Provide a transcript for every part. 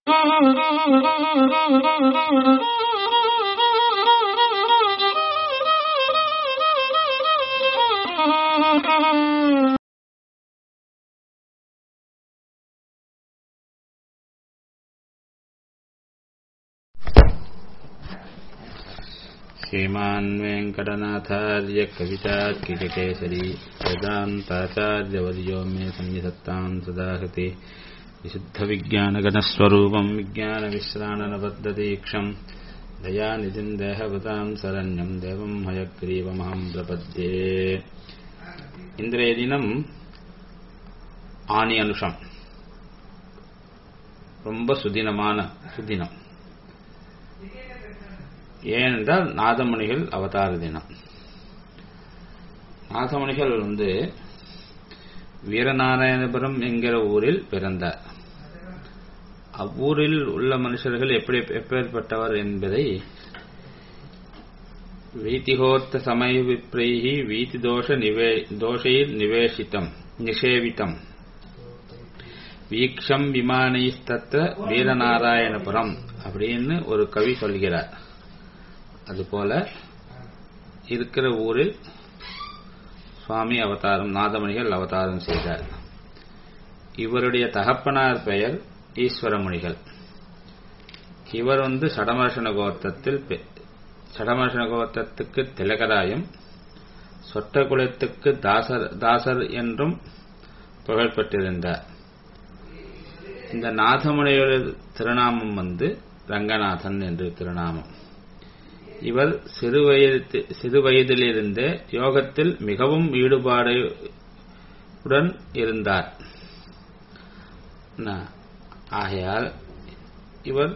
श्रीमान् वेङ्कटनाथार्य कवितार्किककेसरी वेदान्ताचार्यवर्यो मे सन्निधत्ताम् सदा हृति विशुद्धविज्ञानगणस्वरूपम् विज्ञानविश्राणनबद्धदीक्षम् दयानिधिम् देहभृताम् शरण्यम् देवम् हयग्रीवमहम् प्रपद्ये இன்றைய தினம் ஆணி அனுஷம் ரொம்ப சுதினமான சுதினம் ஏனென்றால் நாதமணிகள் அவதார தினம் நாதமணிகள் வந்து வீரநாராயணபுரம் என்கிற ஊரில் பிறந்தார் அவ்வூரில் உள்ள மனுஷர்கள் எப்படி எப்பேற்பட்டவர் என்பதை வீதிகோர்த்த சமய விப்ரைஹி வீதி தோஷ நிவே தோஷையில் நிவேசித்தம் நிஷேவித்தம் வீக்ஷம் விமானைஸ்தத்த வீரநாராயணபுரம் அப்படின்னு ஒரு கவி சொல்கிறார் அதுபோல இருக்கிற ஊரில் சுவாமி அவதாரம் நாதமணிகள் அவதாரம் செய்தார் இவருடைய தகப்பனார் பெயர் ஈஸ்வரமுனிகள் இவர் வந்து சடமர்ஷன கோத்தத்தில் சடமர்ஷன கோத்தத்துக்கு திலகராயும் சொட்ட குலத்துக்கு தாசர் தாசர் என்றும் புகழ்பெற்றிருந்தார் இந்த நாதமுனியோட திருநாமம் வந்து ரங்கநாதன் என்று திருநாமம் இவர் சிறுவயது சிறுவயதிலிருந்தே யோகத்தில் மிகவும் ஈடுபாடுடன் இருந்தார் ஆகையால் இவர்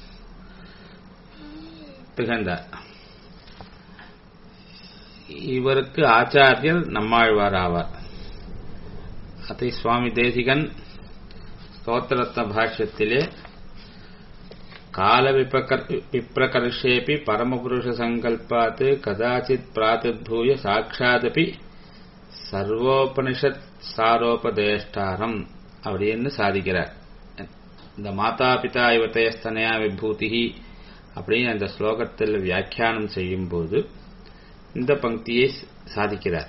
திகழ்ந்தார் இவருக்கு ஆச்சாரியர் நம்மாழ்வார் ஆவார் அதை சுவாமி தேசிகன் ஸ்தோத்திரத்ன பாஷ்யத்திலே கால விப்ரகர்ஷேபி பரமபுருஷ சங்கல்பாத் கதாச்சித் பிராத்துர்பூய சாட்சாதபி சர்வோபனிஷத் சாரோபதேஷ்டாரம் அப்படின்னு சாதிக்கிறார் இந்த மாதா பிதா இவத்தயஸ்தனையா விபூதி அப்படின்னு அந்த ஸ்லோகத்தில் வியாக்கியானம் செய்யும் போது இந்த பங்கியை சாதிக்கிறார்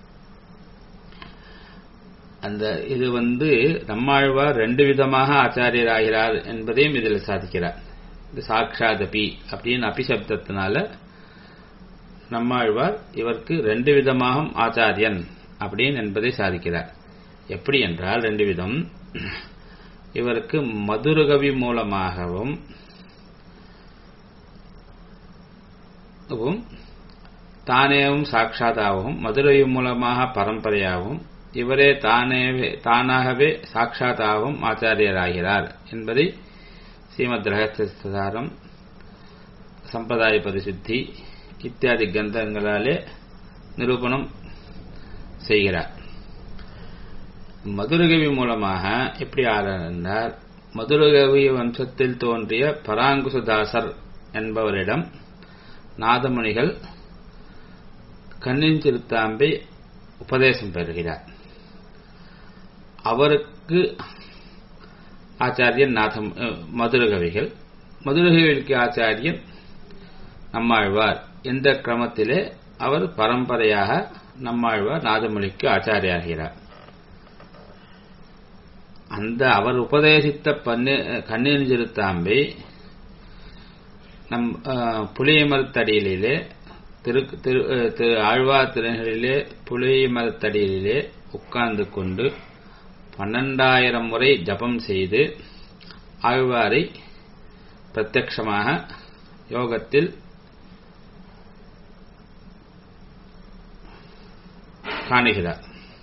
அந்த இது வந்து நம்மாழ்வார் ரெண்டு விதமாக ஆச்சாரியராகிறார் என்பதையும் இதில் சாதிக்கிறார் இது சாட்சாதபி அப்படின்னு அபிசப்தத்தினால நம்மாழ்வார் இவருக்கு ரெண்டு விதமாக ஆச்சாரியன் அப்படின்னு என்பதை சாதிக்கிறார் எப்படி என்றால் ரெண்டு விதம் இவருக்கு மதுரகவி மூலமாகவும் தானேவும் சாட்சாதாகவும் மதுரை மூலமாக பரம்பரையாகவும் இவரே தானே தானாகவே சாட்சாத்தாகவும் ஆச்சாரியராகிறார் என்பதை ஸ்ரீமத் ரகசியசாரம் சம்பிரதாய பரிசுத்தி இத்தியாதி கிரந்தங்களாலே நிரூபணம் செய்கிறார் மதுரகவி மூலமாக எப்படி ஆராய்ந்தார் மதுரகவி வம்சத்தில் தோன்றிய பராங்குசதாசர் என்பவரிடம் நாதமுனிகள் கண்ணின் திருத்தாம்பை உபதேசம் பெறுகிறார் அவருக்கு ஆச்சாரியன் நாதம் மதுரகவிகள் மதுரகவிகளுக்கு ஆச்சாரியன் நம்மாழ்வார் எந்த கிரமத்திலே அவர் பரம்பரையாக நம்மாழ்வார் நாதமொழிக்கு ஆச்சாரியாகிறார் அந்த அவர் உபதேசித்த பன்னு கண்ணீர் சிறுத்தாம்பை நம் புளியமரத்தடியிலே திரு திரு திரு ஆழ்வார் திருநகளிலே புளியமரத்தடியிலே உட்கார்ந்து கொண்டு பன்னெண்டாயிரம் முறை ஜபம் செய்து ஆழ்வாரை பிரத்யட்சமாக யோகத்தில் காணுகிறார்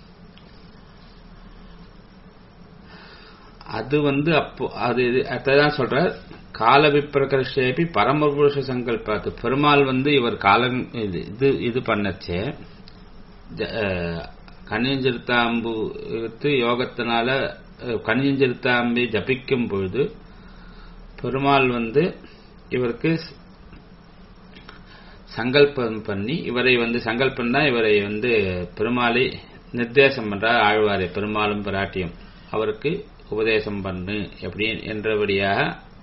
அது வந்து அப்போ அது அதான் சொல்ற கால விப்ரகர்ஷேபி பரமபுருஷ சங்கல்பாத்து பெருமாள் வந்து இவர் காலம் இது இது பண்ணச்சே கண்ணியஞ்சிருத்தாம்பு யோகத்தினால கண்ணியஞ்சிருத்தாம்பை ஜபிக்கும் பொழுது பெருமாள் வந்து இவருக்கு சங்கல்பம் பண்ணி இவரை வந்து சங்கல்பம் தான் இவரை வந்து பெருமாளை நிர்தேசம் பண்றார் ஆழ்வாரை பெருமாளும் பிராட்டியும் அவருக்கு உபதேசம் பண்ணு எப்படி என்றபடியாக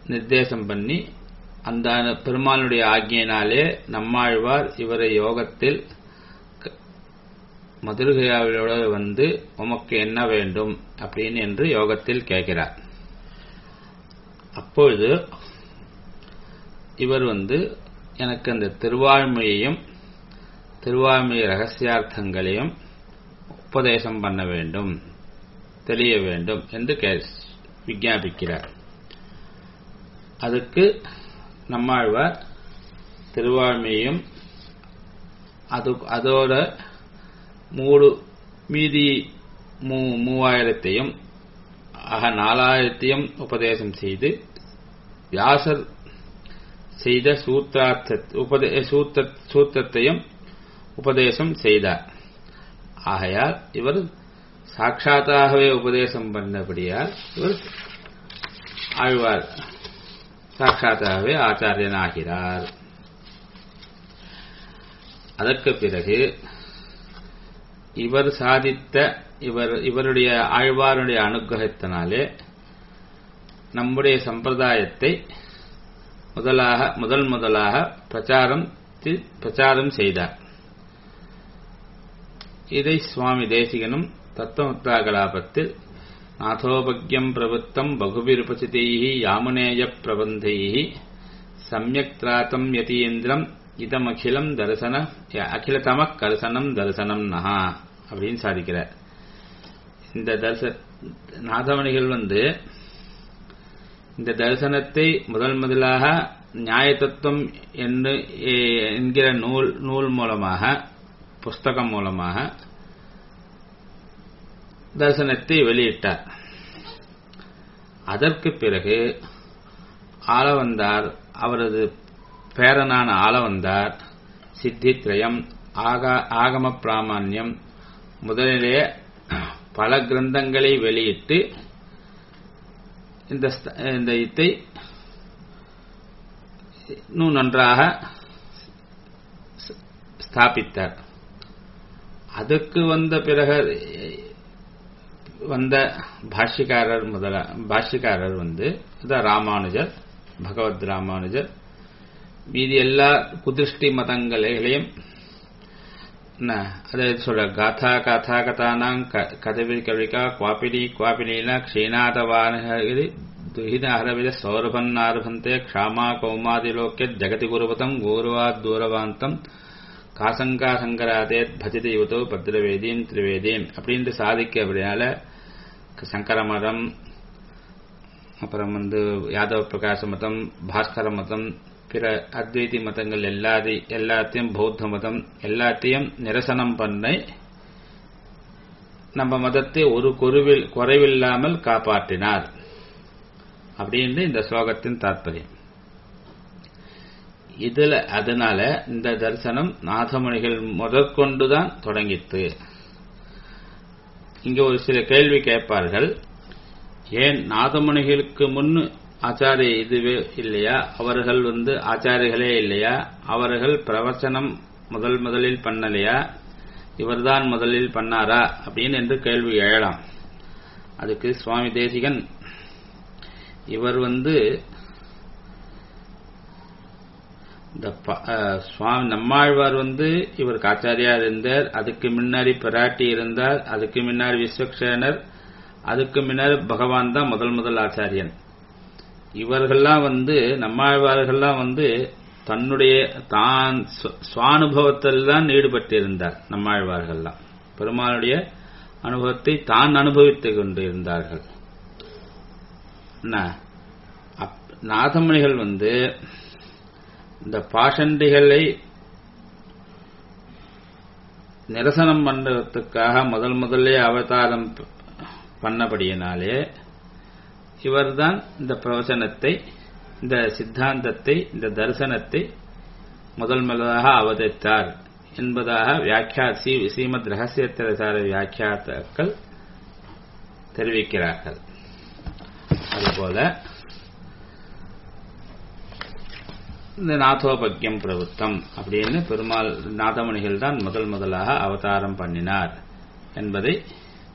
நிர்தேசம் பண்ணி அந்த பெருமானுடைய ஆக்ஞையினாலே நம்மாழ்வார் இவரை யோகத்தில் மதுரகையாவிலோட வந்து உமக்கு என்ன வேண்டும் அப்படின்னு என்று யோகத்தில் கேட்கிறார் அப்பொழுது இவர் வந்து எனக்கு அந்த திருவாழ்மையையும் திருவாழ்மை ரகசியார்த்தங்களையும் உபதேசம் பண்ண வேண்டும் தெளிய வேண்டும் என்று விஞ்ஞாபிக்கிறார் அதுக்கு நம்மாழ்வார் திருவாழ்மையும் அது அதோட மூடு மீதி மூ மூவாயிரத்தையும் ஆக நாலாயிரத்தையும் உபதேசம் செய்து வியாசர் செய்த சூத்திரார்த்த உபதே சூத்த சூத்திரத்தையும் உபதேசம் செய்தார் ஆகையால் இவர் சாட்சாத்தாகவே உபதேசம் பண்ணபடியால் இவர் ஆழ்வார் சாட்சாத்தாகவே ஆச்சாரியனாகிறார் அதற்கு பிறகு இவர் சாதித்த இவர் இவருடைய ஆழ்வாருடைய அனுகிரகத்தினாலே நம்முடைய சம்பிரதாயத்தை முதலாக முதல் முதலாக பிரச்சாரம் பிரச்சாரம் செய்தார் இதை சுவாமி தேசிகனும் தத்துவமுத்தாகலாபத்தில் நாதோபக்யம் பிரவృத்தம் பகுபிருபசிதைः யாமுனேய பிரபந்தைः சமயக் திராத்தம் யதீந்திரம் இதமகிலம் தரிசன அகிலதம கரிசனம் தரிசனம் நகா அப்படின்னு சாதிக்கிறார் இந்த தரிச நாதமணிகள் வந்து இந்த தரிசனத்தை முதல் முதலாக நியாய தத்துவம் என்று என்கிற நூல் நூல் மூலமாக புஸ்தகம் மூலமாக தரிசனத்தை வெளியிட்டார் அதற்கு பிறகு ஆளவந்தார் அவரது பேரனான ஆளவந்தார் சித்தித்ரயம் ஆகம பிராமணியம் முதலிலே பல கிரந்தங்களை வெளியிட்டு இந்த இந்த இத்தை இன்னும் நன்றாக ஸ்தாபித்தார் அதுக்கு வந்த பிறகு வந்த பாஷ்யக்காரர் முதல பாஷ்யக்காரர் வந்து ராமானுஜர் பகவத் ராமானுஜர் மீதி எல்லா குதிருஷ்டி மதங்களையும் அதை சொல்ற காதா காதா கதானாங் கதவி கவிகா குவாபினி குவாபினீன க்ஷீணாதவானகிரி துஹித ஹரவித சௌரபன்னாரபந்தே க்ஷாமா கௌமாதிலோக்கிய ஜகதி குருவதம் கௌரவாத் தூரவாந்தம் காசங்கா சங்கராதேத் பஜதி யுவதோ பத்ரவேதீம் திரிவேதீம் அப்படின்ட்டு சாதிக்க அப்படினால சங்கர மதம் அப்புறம் வந்து யாதவ பிரகாச மதம் பாஸ்கர மதம் பிற அத்வைதி மதங்கள் எல்லாதி எல்லாத்தையும் பௌத்த மதம் எல்லாத்தையும் நிரசனம் பண்ண நம்ம மதத்தை ஒரு குருவில் குறைவில்லாமல் காப்பாற்றினார் அப்படின்னு இந்த ஸ்லோகத்தின் தாற்பயம் இதுல அதனால இந்த தரிசனம் நாதமணிகள் முதற்கொண்டுதான் தொடங்கித்து இங்க ஒரு சில கேள்வி கேட்பார்கள் ஏன் நாதமணிகளுக்கு முன்னு ஆச்சாரிய இதுவே இல்லையா அவர்கள் வந்து ஆச்சாரியர்களே இல்லையா அவர்கள் பிரவச்சனம் முதல் முதலில் பண்ணலையா இவர்தான் முதலில் பண்ணாரா அப்படின்னு என்று கேள்வி எழலாம் அதுக்கு சுவாமி தேசிகன் இவர் வந்து இந்த சுவாமி நம்மாழ்வார் வந்து இவருக்கு ஆச்சாரியா இருந்தார் அதுக்கு முன்னாடி பிராட்டி இருந்தார் அதுக்கு முன்னாடி விஸ்வக்ஷேனர் அதுக்கு முன்னாடி பகவான் தான் முதல் முதல் ஆச்சாரியன் இவர்கள்லாம் வந்து நம்மாழ்வார்கள்லாம் வந்து தன்னுடைய தான் சுவானுபவத்தில் தான் ஈடுபட்டிருந்தார் நம்மாழ்வார்கள்லாம் பெருமானுடைய அனுபவத்தை தான் அனுபவித்துக் கொண்டு இருந்தார்கள் நாதமணிகள் வந்து இந்த பாஷண்டிகளை நிரசனம் பண்றதுக்காக முதல் முதல்ல அவதாரம் பண்ணபடியினாலே இவர்தான் இந்த பிரவச்சனத்தை இந்த சித்தாந்தத்தை இந்த தரிசனத்தை முதல் முதலாக அவதரித்தார் என்பதாக வியாக்கியா ஸ்ரீமத் ரகசியத்திரசார வியாக்கியாத்தாக்கள் தெரிவிக்கிறார்கள் அதுபோல இந்த நாதோபக்கியம் பிரபுத்தம் அப்படின்னு பெருமாள் நாதமணிகள் தான் முதல் முதலாக அவதாரம் பண்ணினார் என்பதை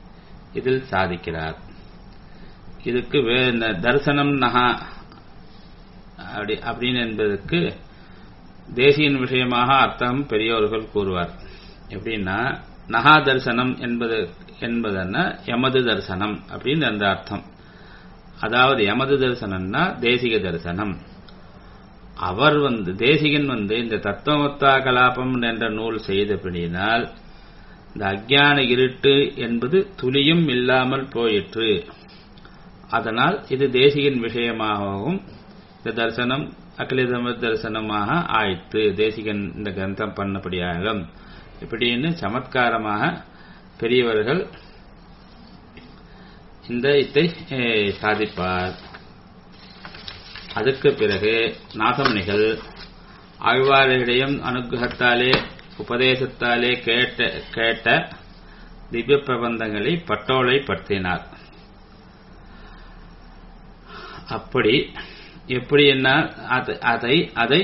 இதில் சாதிக்கிறார் இதுக்கு தரிசனம் நகா அப்படி அப்படின்னு என்பதற்கு தேசியின் விஷயமாக அர்த்தம் பெரியோர்கள் கூறுவார் எப்படின்னா நகா தரிசனம் என்பது என்பதென்ன எமது தரிசனம் அப்படின்னு அந்த அர்த்தம் அதாவது எமது தரிசனம்னா தேசிக தரிசனம் அவர் வந்து தேசிகன் வந்து இந்த தத்துவமத்தா கலாபம் என்ற நூல் செய்தபடியினால் இந்த அஜ்ஞான இருட்டு என்பது துளியும் இல்லாமல் போயிற்று அதனால் இது தேசிகன் விஷயமாகவும் இந்த தரிசனம் அகிலிதம தரிசனமாக ஆயிற்று தேசிகன் இந்த கிரந்தம் பண்ணபடியாக இப்படின்னு சமத்காரமாக பெரியவர்கள் இந்த இத்தை சாதிப்பார் அதுக்கு பிறகு நாசமணிகள் ஆழ்வார்களிடம் அனுகிரகத்தாலே உபதேசத்தாலே கேட்ட கேட்ட திவ்ய பிரபந்தங்களை பட்டோலை படுத்தினார் அப்படி எப்படி என்ன அதை அதை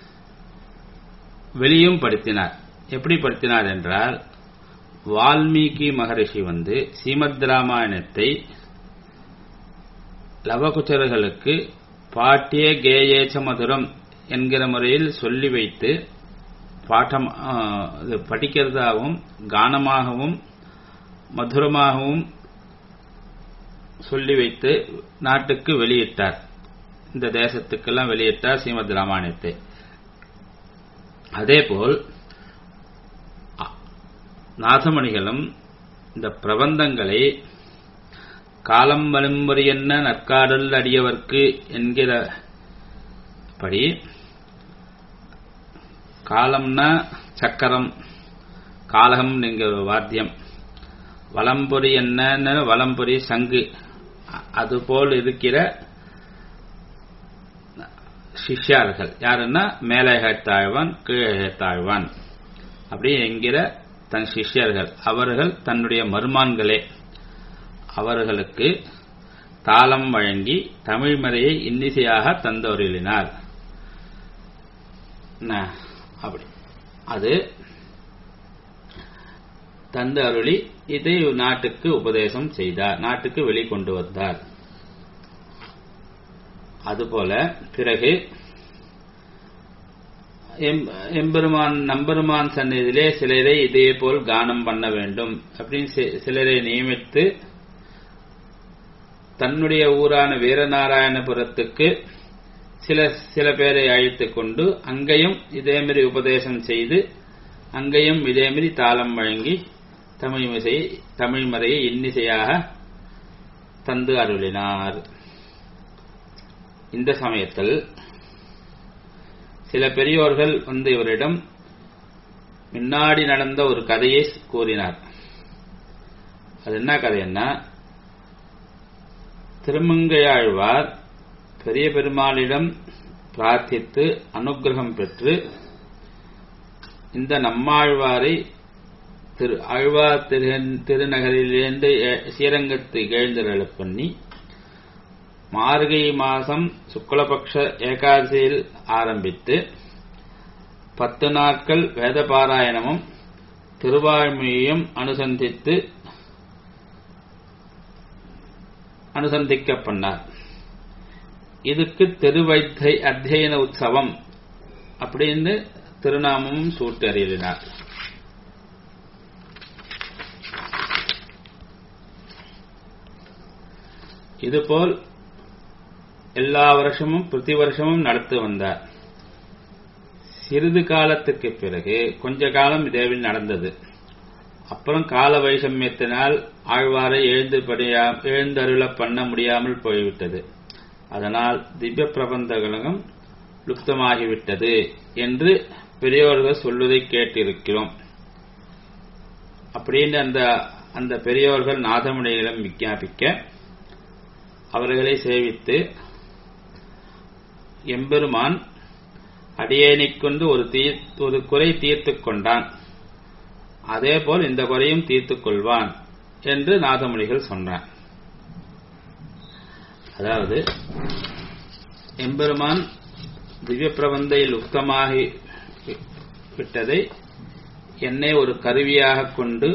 வெளியும் படுத்தினார் எப்படி படுத்தினார் என்றால் வால்மீகி மகரிஷி வந்து ஸ்ரீமத் ராமாயணத்தை லவகுச்சர்களுக்கு பாட்டிய கேயேச்ச மதுரம் என்கிற முறையில் சொல்லி வைத்து பாட்டம் படிக்கிறதாகவும் கானமாகவும் மதுரமாகவும் சொல்லி வைத்து நாட்டுக்கு வெளியிட்டார் இந்த தேசத்துக்கெல்லாம் வெளியிட்டார் ஸ்ரீமத் ராமாயணத்தை அதேபோல் நாதமணிகளும் இந்த பிரபந்தங்களை காலம் வலும்புரி என்ன நற்காடல் அடியவர்க்கு என்கிறபடி காலம்னா சக்கரம் காலகம் என்கிற வாத்தியம் வலம்புரி என்ன வலம்புரி சங்கு அதுபோல் இருக்கிற சிஷ்யார்கள் யாருன்னா மேலகத்தாழ்வான் கீழகத்தாழ்வான் அப்படி என்கிற தன் சிஷ்யர்கள் அவர்கள் தன்னுடைய மருமான்களே அவர்களுக்கு தாளம் வழங்கி தமிழ் மறையை இன்னிசையாக தந்தொருளினார் அப்படி அது தந்து அருளி இதை நாட்டுக்கு உபதேசம் செய்தார் நாட்டுக்கு வெளிக்கொண்டு வந்தார் அதுபோல பிறகு எம்பெருமான் நம்பெருமான் சந்நிதியிலே சிலரை இதே போல் கானம் பண்ண வேண்டும் அப்படின்னு சிலரை நியமித்து தன்னுடைய ஊரான வீரநாராயணபுரத்துக்கு சில சில பேரை அழைத்துக் கொண்டு அங்கேயும் இதேமாரி உபதேசம் செய்து அங்கேயும் இதேமாரி தாளம் வழங்கி தமிழ் இசை தமிழ் மறையை இன்னிசையாக தந்து அருளினார் இந்த சமயத்தில் சில பெரியோர்கள் வந்து இவரிடம் முன்னாடி நடந்த ஒரு கதையை கூறினார் அது என்ன கதைன்னா திருமங்கையாழ்வார் பெரிய பெருமாளிடம் பிரார்த்தித்து அனுகிரகம் பெற்று இந்த நம்மாழ்வாரை திரு ஆழ்வார் திரு திருநகரிலிருந்து ஸ்ரீரங்கத்தை எழுந்தருளப் பண்ணி மார்கழி மாதம் சுக்லபக்ஷ ஏகாதசியில் ஆரம்பித்து பத்து நாட்கள் வேத பாராயணமும் திருவாழ்மையையும் அனுசந்தித்து அனுசந்திக்க பண்ணார் இதுக்கு திருவைத்தை அத்தியன உற்சவம் அப்படின்னு திருநாமமும் சூட்டறியினார் இதுபோல் எல்லா வருஷமும் பிரதி வருஷமும் நடத்தி வந்தார் சிறிது காலத்துக்கு பிறகு கொஞ்ச காலம் இதேவில் நடந்தது அப்புறம் கால வைஷமியத்தினால் ஆழ்வாரை எழுந்துபடியா எழுந்தருள பண்ண முடியாமல் போய்விட்டது அதனால் திவ்ய பிரபந்தங்களும் லுப்தமாகிவிட்டது என்று பெரியோர்கள் சொல்வதை கேட்டிருக்கிறோம் அப்படின்னு அந்த அந்த பெரியோர்கள் நாதமுனிகளிடம் விஞ்ஞாபிக்க அவர்களை சேவித்து எம்பெருமான் அடியேனைக் கொண்டு ஒரு தீர் ஒரு குறை தீர்த்துக் கொண்டான் அதேபோல் இந்த குறையும் தீர்த்துக் கொள்வான் என்று நாதமொழிகள் சொன்னான் அதாவது எம்பெருமான் திவ்ய பிரபந்தையில் உக்தமாகி விட்டதை என்னை ஒரு கருவியாக கொண்டு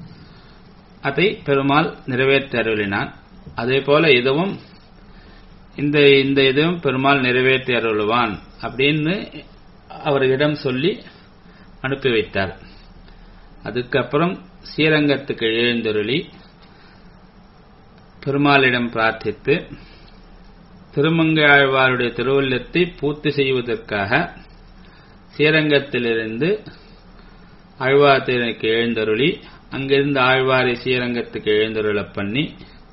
அதை பெருமாள் நிறைவேற்றருளினான் அதே போல இதுவும் இந்த இந்த இதுவும் பெருமாள் நிறைவேற்றி அருள்வான் அப்படின்னு அவரிடம் சொல்லி அனுப்பி வைத்தார் அதுக்கப்புறம் ஸ்ரீரங்கத்துக்கு எழுந்தருளி பெருமாளிடம் பிரார்த்தித்து திருமங்கை ஆழ்வாருடைய திருவள்ளத்தை பூர்த்தி செய்வதற்காக ஸ்ரீரங்கத்திலிருந்து ஆழ்வார்த்திற்கு எழுந்தருளி அங்கிருந்து ஆழ்வாரை ஸ்ரீரங்கத்துக்கு எழுந்தருளப் பண்ணி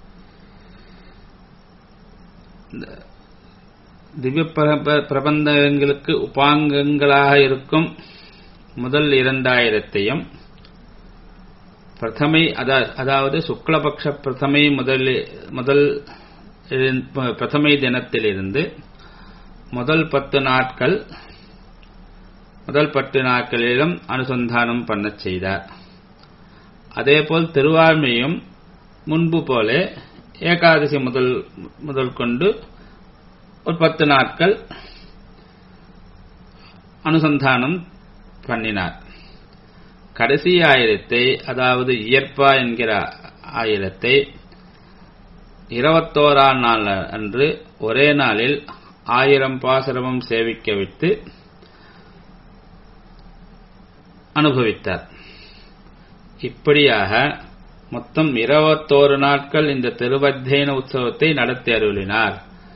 திவ்ய பிரபந்தங்களுக்கு உபாங்கங்களாக இருக்கும் முதல் இரண்டாயிரத்தையும் பிரதமை அதாவது சுக்லபக்ஷ பிரதமை முதல் முதல் பிரதமை தினத்திலிருந்து முதல் பத்து நாட்கள் முதல் பத்து நாட்களிலும் அனுசந்தானம் பண்ணச் செய்தார் அதேபோல் திருவாழ்மையும் முன்பு போல ஏகாதசி முதல் முதல் கொண்டு ஒரு பத்து நாட்கள் அனுசந்தானம் பண்ணினார் கடைசி ஆயிரத்தை அதாவது இயற்பா என்கிற ஆயிரத்தை இருபத்தோராம் நாள் அன்று ஒரே நாளில் ஆயிரம் பாசுரமும் சேவிக்க வைத்து அனுபவித்தார் இப்படியாக மொத்தம் இருபத்தோரு நாட்கள் இந்த திருவத்தியன உற்சவத்தை நடத்தி அருளினார்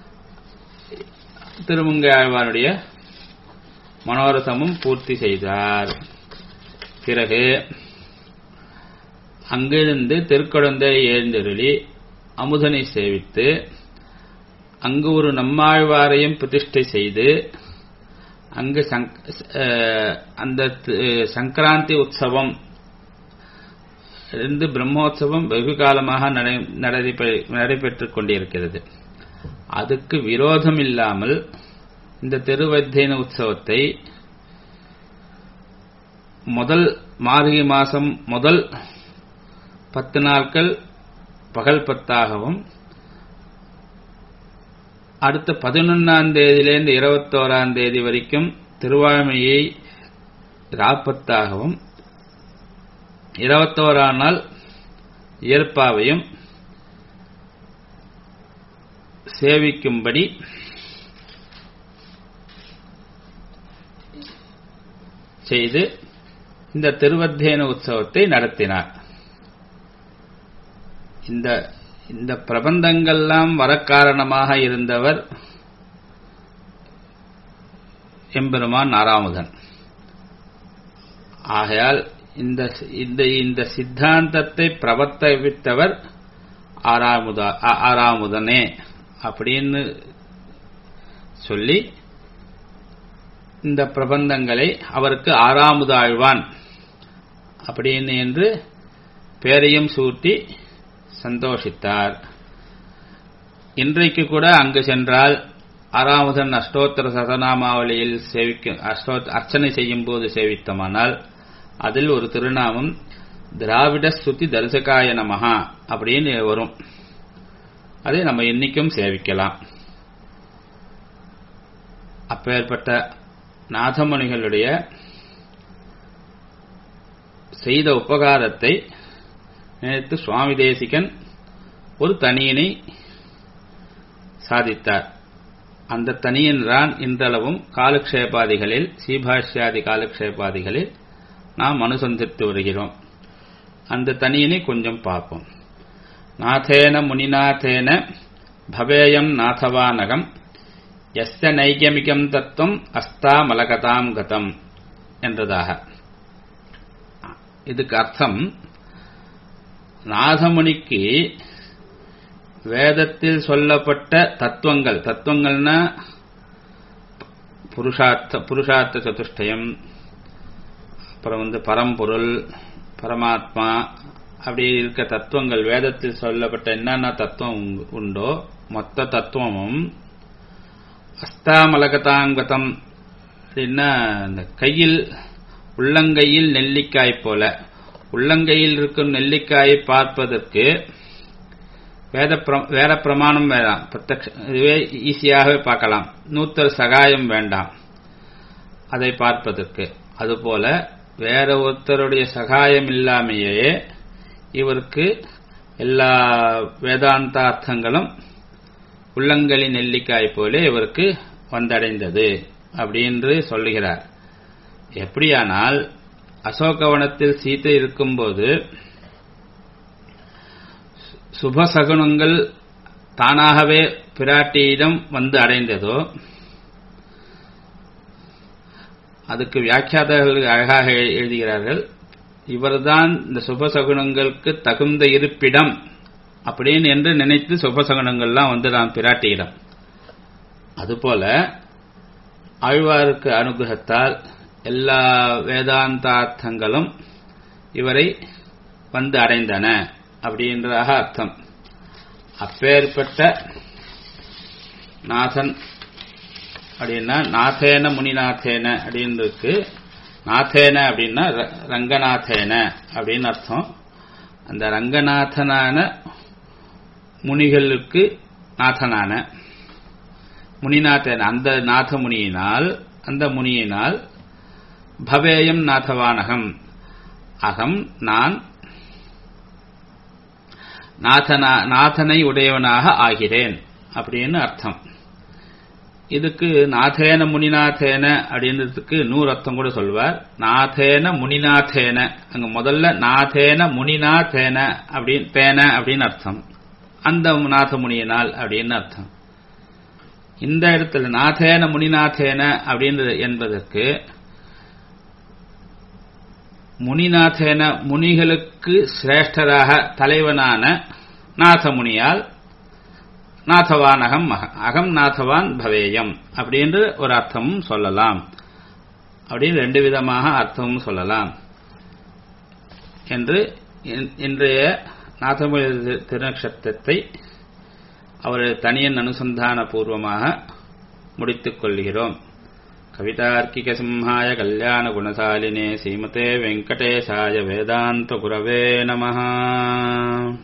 திருமங்கை ஆழ்வாருடைய மனோரசமும் பூர்த்தி செய்தார் பிறகு அங்கிருந்து திருக்குழந்தை எழுந்தருளி அமுதனை சேவித்து அங்கு ஒரு நம்மாழ்வாரையும் பிரதிஷ்டை செய்து அங்கு அந்த சங்கராந்தி உற்சவம் இருந்து பிரம்மோற்சவம் வெகு காலமாக நடைபெற்றுக் கொண்டிருக்கிறது அதுக்கு விரோதம் இல்லாமல் இந்த திருவத்தியன உற்சவத்தை முதல் மார்கழி மாசம் முதல் பத்து நாட்கள் பகல் பத்தாகவும் அடுத்த பதினொன்னாம் தேதியிலிருந்து இருபத்தோராம் தேதி வரைக்கும் திருவாழ்மையை ராப்பத்தாகவும் இருபத்தோராம் நாள் இயற்பாவையும் சேவிக்கும்படி செய்து இந்த திருவத்தியன உற்சவத்தை நடத்தினார் இந்த இந்த பிரபந்தங்கள்லாம் வர காரணமாக இருந்தவர் எம்பெருமான் நாராமுதன் ஆகையால் இந்த இந்த இந்த சித்தாந்தத்தை பிரவர்த்தவித்தவர் ஆறாமுதா ஆறாமுதனே அப்படின்னு சொல்லி இந்த பிரபந்தங்களை அவருக்கு ஆறாமுதாழ்வான் அப்படின்னு என்று பேரையும் சூட்டி சந்தோஷித்தார் இன்றைக்கு கூட அங்கு சென்றால் ஆறாமுதன் அஷ்டோத்தர சதநாமாவளியில் சேவிக்கும் அஷ்டோ அர்ச்சனை செய்யும் போது சேவித்தமானால் அதில் ஒரு திருநாமம் திராவிட ஸ்ருதி தரிசகாய நமகா அப்படின்னு வரும் அதை நம்ம இன்னைக்கும் சேவிக்கலாம் அப்பேற்பட்ட நாதமணிகளுடைய செய்த உபகாரத்தை நினைத்து சுவாமி தேசிகன் ஒரு தனியனை சாதித்தார் அந்த தனியன் தான் இன்றளவும் காலக்ஷேபாதிகளில் சீபாஷ்யாதி காலக்ஷேபாதிகளில் நாம் அனுசந்தித்து வருகிறோம் அந்த தனியனை கொஞ்சம் பார்ப்போம் நாதேன முனிநாதேன பவேயம் நாதவானகம் எஸ்ய நைக்கியமிகம் தத்துவம் அஸ்தாமலகதாம் கதம் என்றதாக இதுக்கு அர்த்தம் நாதமுனிக்கு வேதத்தில் சொல்லப்பட்ட தத்துவங்கள் தத்துவங்கள்னா புருஷார்த்த புருஷார்த்த சதுஷ்டயம் அப்புறம் வந்து பரம்பொருள் பரமாத்மா அப்படி இருக்க தத்துவங்கள் வேதத்தில் சொல்லப்பட்ட என்னென்ன தத்துவம் உண்டோ மொத்த தத்துவமும் அஸ்தாமலகதாங்கதம் அப்படின்னா இந்த கையில் உள்ளங்கையில் நெல்லிக்காய் போல உள்ளங்கையில் இருக்கும் நெல்லிக்காயை பார்ப்பதற்கு வேத வேற பிரமாணம் வேண்டாம் பிரத்யக்ஷ இதுவே ஈஸியாகவே பார்க்கலாம் நூத்தர் சகாயம் வேண்டாம் அதை பார்ப்பதற்கு அதுபோல வேற ஒருத்தருடைய சகாயம் இல்லாமையே இவருக்கு எல்லா வேதாந்தார்த்தங்களும் உள்ளங்களி நெல்லிக்காய் போல இவருக்கு வந்தடைந்தது அப்படின்னு சொல்லுகிறார் எப்படியானால் அசோகவனத்தில் சீத்தை இருக்கும்போது சுபசகுனங்கள் தானாகவே பிராட்டியிடம் வந்து அடைந்ததோ அதுக்கு வியாக்கியாதர்கள் அழகாக எழுதுகிறார்கள் இவர்தான் இந்த சுபசகுனங்களுக்கு தகுந்த இருப்பிடம் அப்படின்னு என்று நினைத்து சுபசகுனங்கள்லாம் வந்துதான் பிராட்டியிடம் அதுபோல ஆழ்வாருக்கு அனுகிரகத்தால் எல்லா வேதாந்தார்த்தங்களும் இவரை வந்து அடைந்தன அப்படின்றதாக அர்த்தம் அப்பேற்பட்ட நாதன் அப்படின்னா நாதேன முனிநாதேன அப்படின்னு இருக்கு நாதேன அப்படின்னா ரங்கநாதேன அப்படின்னு அர்த்தம் அந்த ரங்கநாதனான முனிகளுக்கு நாதனான முனிநாதேன அந்த நாத முனியினால் அந்த முனியினால் பவேயம் நாதவானகம் அகம் நான் நாதனா நாதனை உடையவனாக ஆகிறேன் அப்படின்னு அர்த்தம் இதுக்கு நாதேன முனிநாதேன அப்படின்றதுக்கு நூறு அர்த்தம் கூட சொல்வார் நாதேன முனிநாதேன அங்க முதல்ல நாதேன முனிநாதேன அப்படின்னு தேன அப்படின்னு அர்த்தம் அந்த நாத முனியினால் அப்படின்னு அர்த்தம் இந்த இடத்துல நாதேன முனிநாதேன அப்படின்றது என்பதற்கு முனிநாதேன முனிகளுக்கு சிரேஷ்டராக தலைவனான நாதமுனியால் நாதவான் அகம் அகம் நாதவான் பவேயம் அப்படின்று ஒரு அர்த்தமும் சொல்லலாம் அப்படின்னு ரெண்டு விதமாக அர்த்தமும் சொல்லலாம் என்று இன்றைய நாதமொழி திருநக்ஷத்திரத்தை அவர் தனியன் அனுசந்தான பூர்வமாக முடித்துக் கொள்கிறோம் கவிதார்க்கிக சிம்ஹாய கல்யாண குணசாலினே ஸ்ரீமதே வெங்கடேசாய வேதாந்த குரவே நமஹ